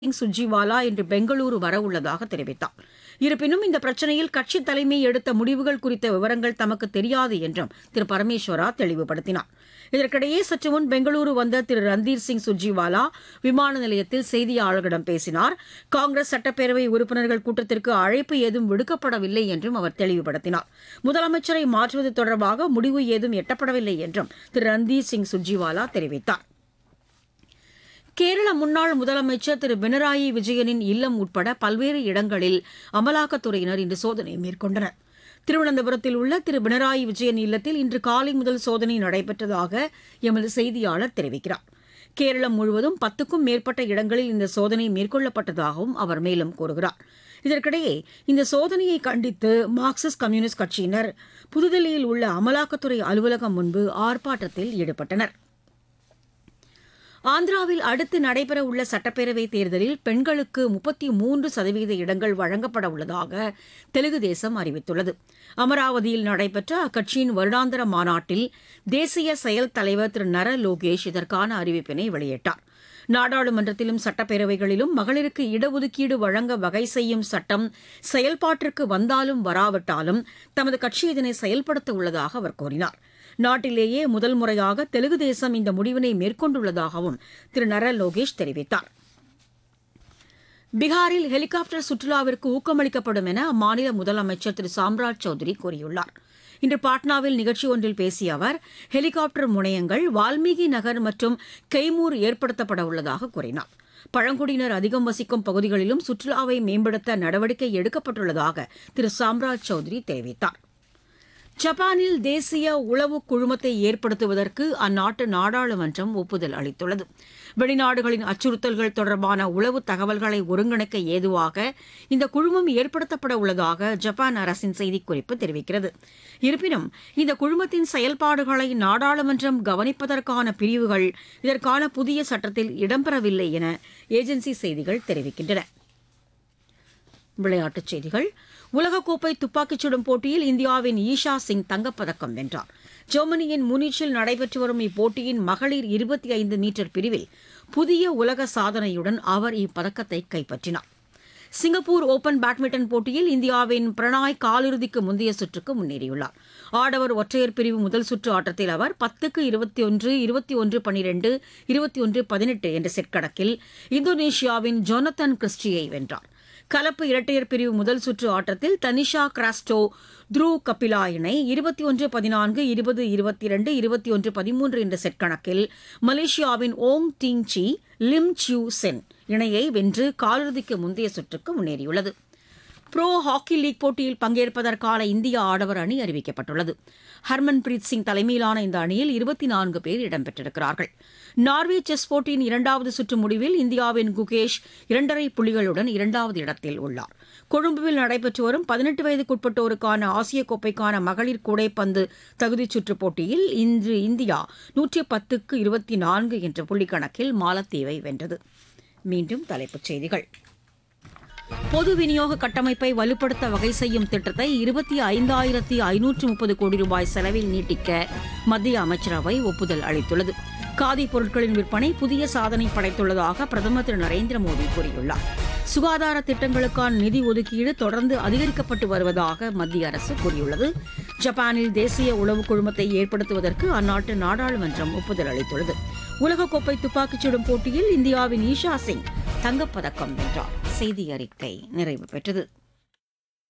சிங் சுர்ஜிவாலா இன்று பெங்களூரு வரவுள்ளதாக தெரிவித்தார் இருப்பினும் இந்த பிரச்சினையில் கட்சி தலைமை எடுத்த முடிவுகள் குறித்த விவரங்கள் தமக்கு தெரியாது என்றும் திரு பரமேஸ்வரா தெளிவுபடுத்தினார் இதற்கிடையே சற்று முன் பெங்களூரு வந்த திரு ரந்தீர் சிங் சுர்ஜிவாலா விமான நிலையத்தில் செய்தியாளர்களிடம் பேசினார் காங்கிரஸ் சட்டப்பேரவை உறுப்பினர்கள் கூட்டத்திற்கு அழைப்பு ஏதும் விடுக்கப்படவில்லை என்றும் அவர் தெளிவுபடுத்தினார் முதலமைச்சரை மாற்றுவது தொடர்பாக முடிவு ஏதும் எட்டப்படவில்லை என்றும் திரு ரந்தீர் சிங் சுர்ஜிவாலா தெரிவித்தார் கேரள முன்னாள் முதலமைச்சர் திரு பினராயி விஜயனின் இல்லம் உட்பட பல்வேறு இடங்களில் அமலாக்கத்துறையினர் இன்று சோதனை மேற்கொண்டனர் திருவனந்தபுரத்தில் உள்ள திரு பினராயி விஜயன் இல்லத்தில் இன்று காலை முதல் சோதனை நடைபெற்றதாக எமது செய்தியாளர் தெரிவிக்கிறார் கேரளம் முழுவதும் பத்துக்கும் மேற்பட்ட இடங்களில் இந்த சோதனை மேற்கொள்ளப்பட்டதாகவும் அவர் மேலும் கூறுகிறார் இதற்கிடையே இந்த சோதனையை கண்டித்து மார்க்சிஸ்ட் கம்யூனிஸ்ட் கட்சியினர் புதுதில்லியில் உள்ள அமலாக்கத்துறை அலுவலகம் முன்பு ஆர்ப்பாட்டத்தில் ஈடுபட்டனர் ஆந்திராவில் அடுத்து நடைபெற உள்ள சட்டப்பேரவைத் தேர்தலில் பெண்களுக்கு முப்பத்தி மூன்று சதவீத இடங்கள் வழங்கப்பட உள்ளதாக தெலுங்கு தேசம் அறிவித்துள்ளது அமராவதியில் நடைபெற்ற அக்கட்சியின் வருடாந்திர மாநாட்டில் தேசிய செயல் தலைவர் திரு நர லோகேஷ் இதற்கான அறிவிப்பினை வெளியிட்டார் நாடாளுமன்றத்திலும் சட்டப்பேரவைகளிலும் மகளிருக்கு இடஒதுக்கீடு வழங்க வகை செய்யும் சட்டம் செயல்பாட்டிற்கு வந்தாலும் வராவிட்டாலும் தமது கட்சி இதனை செயல்படுத்த உள்ளதாக அவர் கூறினார் நாட்டிலேயே முதல் முறையாக தெலுங்கு தேசம் இந்த முடிவினை மேற்கொண்டுள்ளதாகவும் திரு நர லோகேஷ் தெரிவித்தார் பீகாரில் ஹெலிகாப்டர் சுற்றுலாவிற்கு ஊக்கமளிக்கப்படும் என அம்மாநில முதலமைச்சர் திரு சாம்ராஜ் சௌத்ரி கூறியுள்ளார் இன்று பாட்னாவில் நிகழ்ச்சி ஒன்றில் பேசிய அவர் ஹெலிகாப்டர் முனையங்கள் வால்மீகி நகர் மற்றும் கெய்மூர் ஏற்படுத்தப்பட உள்ளதாக கூறினார் பழங்குடியினர் அதிகம் வசிக்கும் பகுதிகளிலும் சுற்றுலாவை மேம்படுத்த நடவடிக்கை எடுக்கப்பட்டுள்ளதாக திரு சாம்ராஜ் சௌத்ரி தெரிவித்தார் ஜப்பானில் தேசிய உளவு குழுமத்தை ஏற்படுத்துவதற்கு அந்நாட்டு நாடாளுமன்றம் ஒப்புதல் அளித்துள்ளது வெளிநாடுகளின் அச்சுறுத்தல்கள் தொடர்பான உளவு தகவல்களை ஒருங்கிணைக்க ஏதுவாக இந்த குழுமம் ஏற்படுத்தப்பட உள்ளதாக ஜப்பான் அரசின் செய்திக்குறிப்பு தெரிவிக்கிறது இருப்பினும் இந்த குழுமத்தின் செயல்பாடுகளை நாடாளுமன்றம் கவனிப்பதற்கான பிரிவுகள் இதற்கான புதிய சட்டத்தில் இடம்பெறவில்லை என ஏஜென்சி செய்திகள் தெரிவிக்கின்றன விளையாட்டுச் செய்திகள் உலகக்கோப்பை துப்பாக்கிச் சுடும் போட்டியில் இந்தியாவின் ஈஷா சிங் தங்கப்பதக்கம் வென்றார் ஜெர்மனியின் முனிச்சில் நடைபெற்று வரும் இப்போட்டியின் மகளிர் இருபத்தி ஐந்து மீட்டர் பிரிவில் புதிய உலக சாதனையுடன் அவர் இப்பதக்கத்தை கைப்பற்றினார் சிங்கப்பூர் ஓபன் பேட்மிண்டன் போட்டியில் இந்தியாவின் பிரணாய் காலிறுதிக்கு முந்தைய சுற்றுக்கு முன்னேறியுள்ளார் ஆடவர் ஒற்றையர் பிரிவு முதல் சுற்று ஆட்டத்தில் அவர் பத்துக்கு இருபத்தி ஒன்று இருபத்தி ஒன்று பனிரெண்டு இருபத்தி ஒன்று பதினெட்டு என்ற செட் கணக்கில் இந்தோனேஷியாவின் ஜொனத்தன் கிறிஸ்டியை வென்றார் கலப்பு இரட்டையர் பிரிவு முதல் சுற்று ஆட்டத்தில் தனிஷா கிராஸ்டோ த்ரூ கபிலா இணை இருபத்தி ஒன்று பதினான்கு இருபது இருபத்தி இரண்டு இருபத்தி ஒன்று பதிமூன்று என்ற செட் கணக்கில் மலேசியாவின் Ong Ding Si Lim Chiew Chen இணையை வென்று காலிறுதிக்கு முந்தைய சுற்றுக்கு முன்னேறியுள்ளது ப்ரோ ஹாக்கி லீக் போட்டியில் பங்கேற்பதற்கான இந்திய ஆடவர் அணி அறிவிக்கப்பட்டுள்ளது ஹர்மன்பிரீத் சிங் தலைமையிலான இந்த அணியில் இருபத்தி நான்கு பேர் இடம்பெற்றிருக்கிறார்கள் நார்வே செஸ் போட்டியின் இரண்டாவது சுற்று முடிவில் இந்தியாவின் குகேஷ் இரண்டரை புள்ளிகளுடன் இரண்டாவது இடத்தில் உள்ளார் கொழும்புவில் நடைபெற்று வரும் பதினெட்டு வயதுக்குட்பட்டோருக்கான ஆசிய கோப்பைக்கான மகளிர் கூடைப்பந்து தகுதிச் சுற்றுப் போட்டியில் இன்று இந்தியா நூற்றி பத்துக்கு இருபத்தி நான்கு என்ற புள்ளிக்கணக்கில் மாலத்தீவை வென்றது மீண்டும் தலைப்புச் செய்திகள் பொது விநியோக கட்டமைப்பை வலுப்படுத்த வகை செய்யும் திட்டத்தை இருபத்தி ஐந்தாயிரத்தி ஐநூற்று முப்பது கோடி ரூபாய் செலவில் நீட்டிக்க மத்திய அமைச்சரவை ஒப்புதல் அளித்துள்ளது காதி பொருட்களின் விற்பனை புதிய சாதனை படைத்துள்ளதாக பிரதமர் திரு நரேந்திர மோடி கூறியுள்ளார் சுகாதார திட்டங்களுக்கான நிதி ஒதுக்கீடு தொடர்ந்து அதிகரிக்கப்பட்டு வருவதாக மத்திய அரசு கூறியுள்ளது ஜப்பானில் தேசிய உளவு குழுமத்தை ஏற்படுத்துவதற்கு அந்நாட்டு நாடாளுமன்றம் ஒப்புதல் அளித்துள்ளது உலகக்கோப்பை துப்பாக்கிச் சுடும் போட்டியில் இந்தியாவின் ஈஷா சிங் தங்கப்பதக்கம் வென்றார் செய்தி அறிக்கை நிறைவு பெற்றது